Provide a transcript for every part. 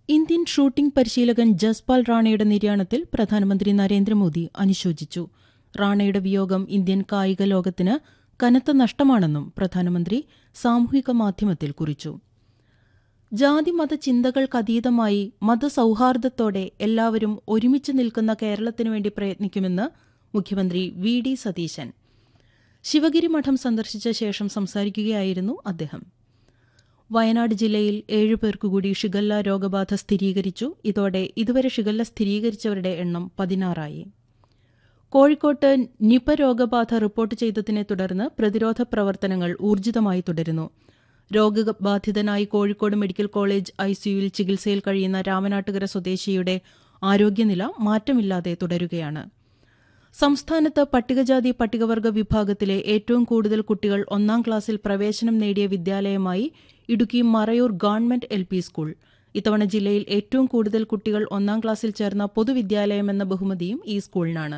Indian shooting പരിശീലകൻ ജസ്പാൽ റാണയുടെ നിര്യാണത്തിൽ പ്രധാനമന്ത്രി നരേന്ദ്രമോദി അനുശോചിച്ചു റാണയുടെ വിയോഗം ഇന്ത്യൻ കായിക ലോകത്തിന് കനത്ത നഷ്ടമാണെന്നും പ്രധാനമന്ത്രി സാമൂഹിക മാധ്യമത്തിൽ കുറിച്ചു ജാതിമത ചിന്തകൾക്കതീതമായി മതസൗഹാർദ്ദത്തോടെ എല്ലാവരും ഒരുമിച്ച് നിൽക്കുന്ന കേരളത്തിനു വേണ്ടി പ്രയത്നിക്കുമെന്ന് മുഖ്യമന്ത്രി വി ഡി സതീശൻ ശിവഗിരി മഠം സന്ദർശിച്ച ശേഷം സംസാരിക്കുകയായിരുന്നു അദ്ദേഹം വയനാട് ജില്ലയിൽ ഏഴുപേർക്കു കൂടി ഷിഗല്ല രോഗബാധ സ്ഥിരീകരിച്ചു ഇതോടെ ഇതുവരെ ഷിഗല്ല സ്ഥിരീകരിച്ചവരുടെ എണ്ണം പതിനാറായി കോഴിക്കോട്ട് നിപ രോഗബാധ റിപ്പോർട്ട് ചെയ്തതിനെ തുടർന്ന് പ്രതിരോധ പ്രവർത്തനങ്ങൾ ഊർജിതമായി തുടരുന്നു രോഗബാധിതനായി കോഴിക്കോട് മെഡിക്കൽ കോളേജ് ഐസിയുവിൽ ചികിത്സയിൽ കഴിയുന്ന രാമനാട്ടുകര സ്വദേശിയുടെ ആരോഗ്യനില മാറ്റമില്ലാതെ തുടരുകയാണ് സംസ്ഥാനത്ത് പട്ടികജാതി പട്ടികവർഗ വിഭാഗത്തിലെ ഏറ്റവും കൂടുതൽ കുട്ടികൾ ഒന്നാം ക്ലാസ്സിൽ പ്രവേശനം നേടിയ വിദ്യാലയമായി Idukki Marayur government L P school ഇത്തവണ ജില്ലയിൽ ഏറ്റവും കൂടുതൽ കുട്ടികൾ ഒന്നാം ക്ലാസ്സിൽ ചേർന്ന പൊതുവിദ്യാലയമെന്ന ബഹുമതിയും ഈ സ്കൂളിനാണ്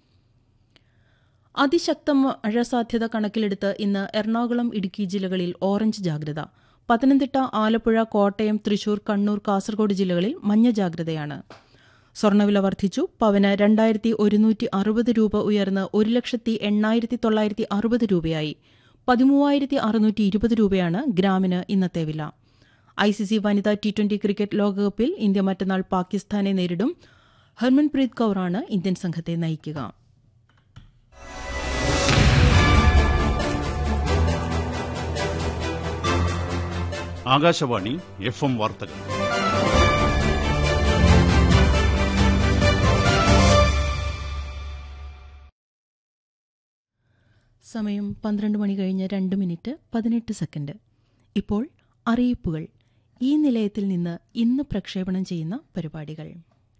അതിശക്ത മഴ സാധ്യത കണക്കിലെടുത്ത് ഇന്ന് എറണാകുളം ഇടുക്കി ജില്ലകളിൽ ഓറഞ്ച് ജാഗ്രത പത്തനംതിട്ട ആലപ്പുഴ കോട്ടയം തൃശൂർ കണ്ണൂർ കാസർഗോഡ് ജില്ലകളിൽ മഞ്ഞ ജാഗ്രതയാണ് സ്വർണ്ണവില വർദ്ധിച്ചു പവന് രണ്ടായിരത്തി ഒരുന്നൂറ്റി അറുപത് രൂപ ഉയർന്ന് ഒരു ലക്ഷത്തി എണ്ണായിരത്തി തൊള്ളായിരത്തി അറുപത് രൂപയായി പതിമൂവായിരത്തി അറുന്നൂറ്റി ഇരുപത് രൂപയാണ് ഗ്രാമിന് ഇന്നത്തെ വില ഐ സി സി വനിതാ ടി ട്വന്റി ക്രിക്കറ്റ് ലോകകപ്പിൽ ഇന്ത്യ മറ്റന്നാൾ പാകിസ്ഥാനെ നേരിടും ഹർമൻപ്രീത് കൌറാണ് ഇന്ത്യൻ സംഘത്തെ നയിക്കുക ആകാശവാണി എഫ് എം വാർത്തകൾ സമയം പന്ത്രണ്ട് മണി കഴിഞ്ഞ് രണ്ട് മിനിറ്റ് പതിനെട്ട് സെക്കൻഡ് ഇപ്പോൾ അറിയിപ്പുകൾ ഈ നിലയത്തിൽ നിന്ന് ഇന്ന് പ്രക്ഷേപണം ചെയ്യുന്ന പരിപാടികൾ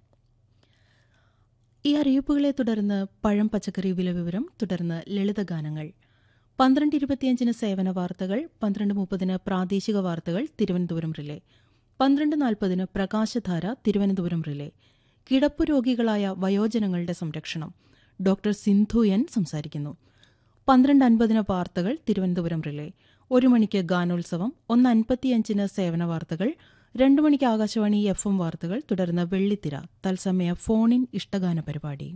ഈ അറിയിപ്പുകളെ തുടർന്ന് പഴം പച്ചക്കറി വില വിവരം തുടർന്ന് ലളിതഗാനങ്ങൾ പന്ത്രണ്ട് ഇരുപത്തിയഞ്ചിന് സേവന വാർത്തകൾ പന്ത്രണ്ട് മുപ്പതിന് പ്രാദേശിക വാർത്തകൾ തിരുവനന്തപുരം റിലേ പന്ത്രണ്ട് നാൽപ്പതിന് പ്രകാശധാര തിരുവനന്തപുരം റിലേ കിടപ്പു രോഗികളായ വയോജനങ്ങളുടെ സംരക്ഷണം ഡോക്ടർ സിന്ധു എൻ സംസാരിക്കുന്നു പന്ത്രണ്ട് അൻപതിന് വാർത്തകൾ തിരുവനന്തപുരം റിലേ ഒരു മണിക്ക് ഗാനോത്സവം ഒന്ന് അൻപത്തിയഞ്ചിന് സേവന വാർത്തകൾ രണ്ടു മണിക്ക് ആകാശവാണി എഫ് എം വാർത്തകൾ തുടർന്ന് വെള്ളിത്തിര തത്സമയ ഫോണിൻ ഇഷ്ടഗാന പരിപാടി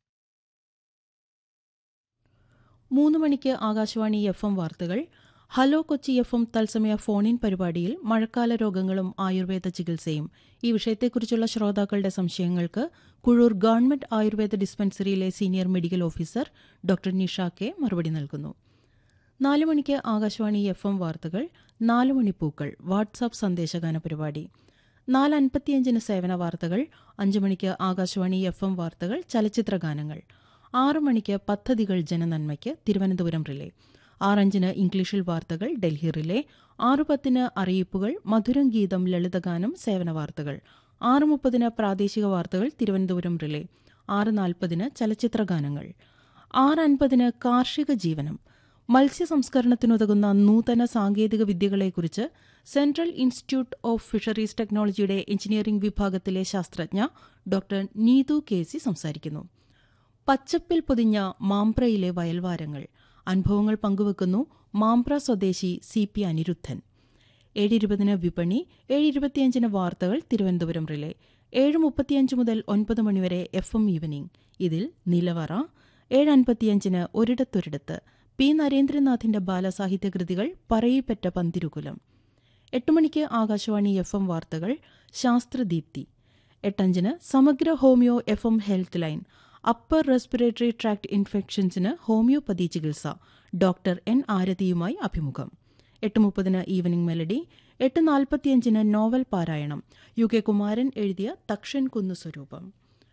മൂന്ന് മണിക്ക് ആകാശവാണി എഫ് എം വാർത്തകൾ ഹലോ കൊച്ചി എഫ് എം തത്സമയ ഫോണിൻ പരിപാടിയിൽ മഴക്കാല രോഗങ്ങളും ആയുർവേദ ചികിത്സയും ഈ വിഷയത്തെക്കുറിച്ചുള്ള ശ്രോതാക്കളുടെ സംശയങ്ങൾക്ക് കുഴൂർ ഗവൺമെന്റ് ആയുർവേദ ഡിസ്പെൻസറിയിലെ senior medical officer doctor Nisha K മറുപടി നൽകുന്നു നാല് മണിക്ക് ആകാശവാണി എഫ് എം വാർത്തകൾ നാല് മണിപ്പൂക്കൾ വാട്സാപ്പ് സന്ദേശഗാന പരിപാടി നാല് അൻപത്തിയഞ്ചിന് സേവന വാർത്തകൾ അഞ്ചു മണിക്ക് ആകാശവാണി എഫ് എം വാർത്തകൾ ചലച്ചിത്ര ഗാനങ്ങൾ ആറു മണിക്ക് പദ്ധതികൾ ജനനന്മയ്ക്ക് തിരുവനന്തപുരം റിലേ ആറഞ്ചിന് ഇംഗ്ലീഷിൽ വാർത്തകൾ ഡൽഹി റിലേ ആറു പത്തിന് അറിയിപ്പുകൾ മധുരം ഗീതം ലളിതഗാനം സേവന വാർത്തകൾ ആറ് മുപ്പതിന് പ്രാദേശിക വാർത്തകൾ തിരുവനന്തപുരം റിലേ ആറ് നാൽപ്പതിന് ചലച്ചിത്ര ഗാനങ്ങൾ ആറ് അൻപതിന് കാർഷിക ജീവനം മത്സ്യ സംസ്കരണത്തിനുതകുന്ന നൂതന സാങ്കേതിക വിദ്യകളെക്കുറിച്ച് സെൻട്രൽ ഇൻസ്റ്റിറ്റ്യൂട്ട് ഓഫ് ഫിഷറീസ് ടെക്നോളജിയുടെ എഞ്ചിനീയറിംഗ് വിഭാഗത്തിലെ ശാസ്ത്രജ്ഞ ഡോക്ടർ നീതു കെ സി സംസാരിക്കുന്നു പച്ചപ്പിൽ പൊതിഞ്ഞ മാംപ്രയിലെ വയൽവാരങ്ങൾ അനുഭവങ്ങൾ പങ്കുവെക്കുന്നു മാംപ്ര സ്വദേശി സി പി അനിരുദ്ധൻ ഏഴ് ഇരുപതിന് വിപണി ഏഴ് ഇരുപത്തിയഞ്ചിന് വാർത്തകൾ തിരുവനന്തപുരം റിലേ ഏഴ് മുപ്പത്തിയഞ്ച് മുതൽ ഒൻപത് മണിവരെ എഫ് എം ഈവനിംഗ് ഇതിൽ നിലവറ ഏഴ് അൻപത്തിയഞ്ചിന് ഒരിടത്തൊരിടത്ത് പി നരേന്ദ്രനാഥിന്റെ ബാലസാഹിത്യ കൃതികൾ പറയിപ്പറ്റ പന്തിരുകുലം എട്ട് മണിക്ക് ആകാശവാണി എഫ് എം വാർത്തകൾ ശാസ്ത്രദീപ്തി എട്ടഞ്ചിന് സമഗ്ര homeo F M health line upper respiratory tract ഇൻഫെക്ഷൻസിന് ഹോമിയോപ്പതി ചികിത്സ ഡോക്ടർ എൻ ആരതിയുമായി അഭിമുഖം എട്ട് മുപ്പതിന് ഈവനിംഗ് മെലഡി എട്ട് നാൽപ്പത്തിയഞ്ചിന് നോവൽ പാരായണം യു കെ കുമാരൻ എഴുതിയ തക്ഷൻ കുന്നു സ്വരൂപം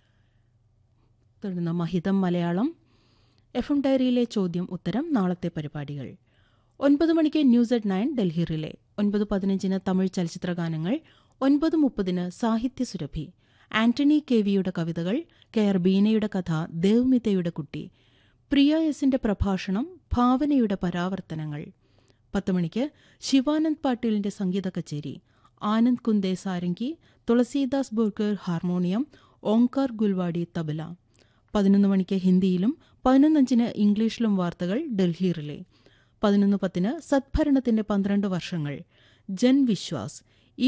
തുടർന്ന് മഹിതം മലയാളം എഫ് എം ഡയറിയിലെ ചോദ്യം ഉത്തരം നാളത്തെ പരിപാടികൾ ഒൻപത് മണിക്ക് news at nine Delhi relay ഒൻപത് പതിനഞ്ചിന് തമിഴ് ചലച്ചിത്ര ഗാനങ്ങൾ ഒൻപത് മുപ്പതിന് സാഹിത്യ സുരഭി ആന്റണി കെ വിയുടെ കവിതകൾ കെ ആർ ബീനയുടെ കഥ ദേവ്മിതയുടെ കുട്ടി പ്രിയ എസിന്റെ പ്രഭാഷണം ഭാവനയുടെ പരാവർത്തനങ്ങൾ പത്ത് മണിക്ക് ശിവാനന്ദ് പാട്ടീലിന്റെ സംഗീത കച്ചേരി ആനന്ദ് കുന്ദേ സാരംഗി തുളസീദാസ് ബോർക്കർ ഹാർമോണിയം ഓങ്കാർ ഗുൽവാടി തബല പതിനൊന്ന് മണിക്ക് ഹിന്ദിയിലും പതിനൊന്നഞ്ചിന് ഇംഗ്ലീഷിലും വാർത്തകൾ ഡൽഹി റിലേ പതിനൊന്ന് പത്തിന് സദ്ഭരണത്തിന്റെ പന്ത്രണ്ട് വർഷങ്ങൾ ജൻ വിശ്വാസ്